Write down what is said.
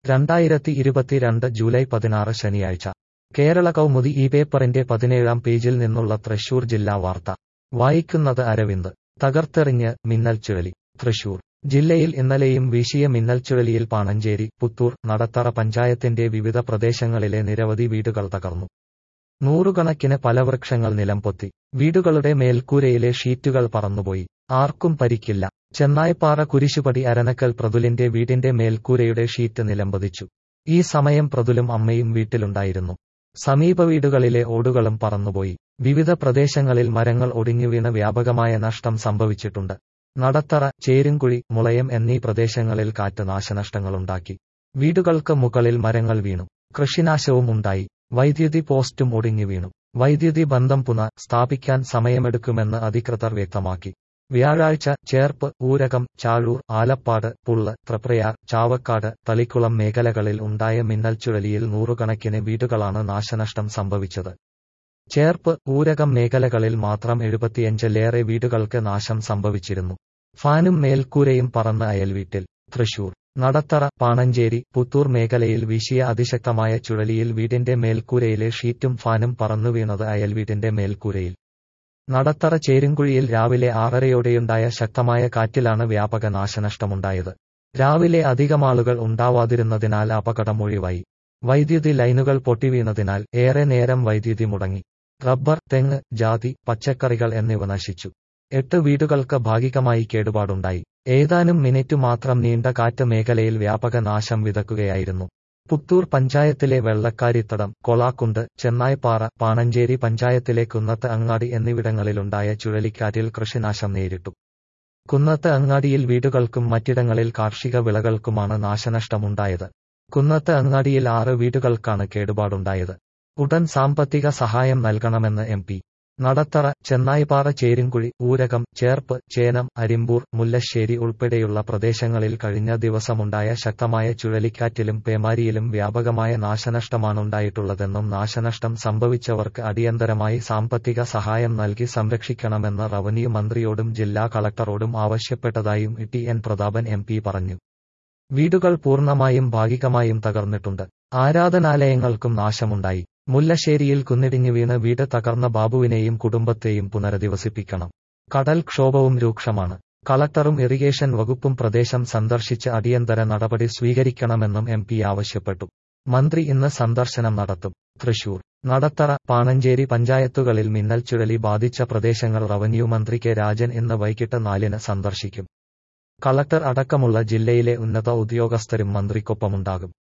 രണ്ടായിരത്തി ഇരുപത്തിരണ്ട് ജൂലൈ പതിനാറ് ശനിയാഴ്ച കേരള കൗമുദി ഈ പേപ്പറിന്റെ പതിനേഴാം പേജിൽ നിന്നുള്ള തൃശൂർ ജില്ലാ വാർത്ത വായിക്കുന്നത് അരവിന്ദ് തകർത്തെറിഞ്ഞ് മിന്നൽ ചുഴലി തൃശൂർ ജില്ലയിൽ ഇന്നലെയും വീശിയ മിന്നൽ ചുഴലിയിൽ പാണഞ്ചേരി പുത്തൂർ നടത്തറ പഞ്ചായത്തിന്റെ വിവിധ പ്രദേശങ്ങളിലെ നിരവധി വീടുകൾ തകർന്നു നൂറുകണക്കിന് ഫലവൃക്ഷങ്ങൾ നിലംപൊത്തി വീടുകളുടെ മേൽക്കൂരയിലെ ഷീറ്റുകൾ പറന്നുപോയി ആർക്കും പരിക്കില്ല ചെന്നായ്പാറ കുരിശുപടി അരനക്കൽ പ്രതുലിന്റെ വീടിന്റെ മേൽക്കൂരയുടെ ഷീറ്റ് നിലംപതിച്ചു ഈ സമയം പ്രതുലും അമ്മയും വീട്ടിലുണ്ടായിരുന്നു സമീപ വീടുകളിലെ ഓടുകളും പറന്നുപോയി വിവിധ പ്രദേശങ്ങളിൽ മരങ്ങൾ ഒടിഞ്ഞുവീണ് വ്യാപകമായ നഷ്ടം സംഭവിച്ചിട്ടുണ്ട് നടത്തറ ചേരുംകുഴി മുളയം എന്നീ പ്രദേശങ്ങളിൽ കാറ്റ് നാശനഷ്ടങ്ങളുണ്ടാക്കി വീടുകൾക്ക് മുകളിൽ മരങ്ങൾ വീണു കൃഷിനാശവും ഉണ്ടായി വൈദ്യുതി പോസ്റ്റും ഒടിഞ്ഞു വീണു വൈദ്യുതി ബന്ധം പുനഃ സ്ഥാപിക്കാൻ സമയമെടുക്കുമെന്ന് അധികൃതർ വ്യക്തമാക്കി വ്യാഴാഴ്ച ചേർപ്പ് ഊരകം ചാഴൂർ ആലപ്പാട് പുള്ള് ത്രപ്രയാർ ചാവക്കാട് തളിക്കുളം മേഖലകളിൽ ഉണ്ടായ മിന്നൽ ചുഴലിയിൽ നൂറുകണക്കിന് വീടുകളാണ് നാശനഷ്ടം സംഭവിച്ചത് ചേർപ്പ് ഊരകം മേഖലകളിൽ മാത്രം എഴുപത്തിയഞ്ചിലേറെ വീടുകൾക്ക് നാശം സംഭവിച്ചിരുന്നു ഫാനും മേൽക്കൂരയും പറന്ന് അയൽവീട്ടിൽ തൃശൂർ നടത്തറ പാണഞ്ചേരി പുത്തൂർ മേഖലയിൽ വീശിയ അതിശക്തമായ ചുഴലിയിൽ വീടിന്റെ മേൽക്കൂരയിലെ ഷീറ്റും ഫാനും പറന്നുവീണത് അയൽവീടിന്റെ മേൽക്കൂരയിൽ നടത്തറ ചേരുംകുഴിയിൽ രാവിലെ ആറരയോടെയുണ്ടായ ശക്തമായ കാറ്റിലാണ് വ്യാപക നാശനഷ്ടമുണ്ടായത് രാവിലെ അധികമാളുകൾ ഉണ്ടാവാതിരുന്നതിനാൽ അപകടം ഒഴിവായി വൈദ്യുതി ലൈനുകൾ പൊട്ടിവീണതിനാൽ ഏറെ നേരം വൈദ്യുതി മുടങ്ങി റബ്ബർ തെങ്ങ് ജാതി പച്ചക്കറികൾ എന്നിവ നശിച്ചു എട്ട് വീടുകൾക്ക് ഭാഗികമായി കേടുപാടുണ്ടായി ഏതാനും മിനിറ്റ് മാത്രം നീണ്ട കാറ്റ് മേഖലയിൽ വ്യാപക നാശം വിതക്കുകയായിരുന്നു പുത്തൂർ പഞ്ചായത്തിലെ വെള്ളക്കാരിത്തടം കൊളാക്കുണ്ട് ചെന്നായ്പാറ പാണഞ്ചേരി പഞ്ചായത്തിലെ കുന്നത്ത് അങ്ങാടി എന്നിവിടങ്ങളിലുണ്ടായ ചുഴലിക്കാറ്റിൽ കൃഷിനാശം നേരിട്ടു കുന്നത്ത് അങ്ങാടിയിൽ വീടുകൾക്കും മറ്റിടങ്ങളിൽ കാർഷിക വിളകൾക്കുമാണ് നാശനഷ്ടമുണ്ടായത് കുന്നത്ത് അങ്ങാടിയിൽ ആറ് വീടുകൾക്കാണ് കേടുപാടുണ്ടായത് ഉടൻ സാമ്പത്തിക സഹായം നൽകണമെന്ന് എം പി നടത്തറ ചെന്നായിപ്പാറ ചേരുംകുഴി ഊരകം ചേർപ്പ് ചേനം അരിമ്പൂർ മുല്ലശ്ശേരി ഉൾപ്പെടെയുള്ള പ്രദേശങ്ങളിൽ കഴിഞ്ഞ ദിവസമുണ്ടായ ശക്തമായ ചുഴലിക്കാറ്റിലും പേമാരിയിലും വ്യാപകമായ നാശനഷ്ടമാണുണ്ടായിട്ടുള്ളതെന്നും നാശനഷ്ടം സംഭവിച്ചവർക്ക് അടിയന്തരമായി സാമ്പത്തിക സഹായം നൽകി സംരക്ഷിക്കണമെന്ന് റവന്യൂ മന്ത്രിയോടും ജില്ലാ കളക്ടറോടും ആവശ്യപ്പെട്ടതായും T N Prathapan M P പറഞ്ഞു വീടുകൾ പൂർണ്ണമായും ഭാഗികമായും തകർന്നിട്ടുണ്ട് ആരാധനാലയങ്ങൾക്കും നാശമുണ്ടായി മുല്ലശ്ശേരിയിൽ കുന്നിടിഞ്ഞു വീണ് വീട് തകർന്ന ബാബുവിനെയും കുടുംബത്തെയും പുനരധിവസിപ്പിക്കണം കടൽ ക്ഷോഭവും രൂക്ഷമാണ് കളക്ടറും ഇറിഗേഷൻ വകുപ്പും പ്രദേശം സന്ദർശിച്ച് അടിയന്തര നടപടി സ്വീകരിക്കണമെന്നും എം പി ആവശ്യപ്പെട്ടു മന്ത്രി ഇന്ന് സന്ദർശനം നടത്തും തൃശൂർ നടത്തറ പാണഞ്ചേരി പഞ്ചായത്തുകളിൽ മിന്നൽ ചുഴലി ബാധിച്ച പ്രദേശങ്ങൾ റവന്യൂ മന്ത്രി കെ രാജൻ ഇന്ന് വൈകിട്ട് നാലിന് സന്ദർശിക്കും കളക്ടർ അടക്കമുള്ള ജില്ലയിലെ ഉന്നത ഉദ്യോഗസ്ഥരും മന്ത്രിക്കൊപ്പമുണ്ടാകും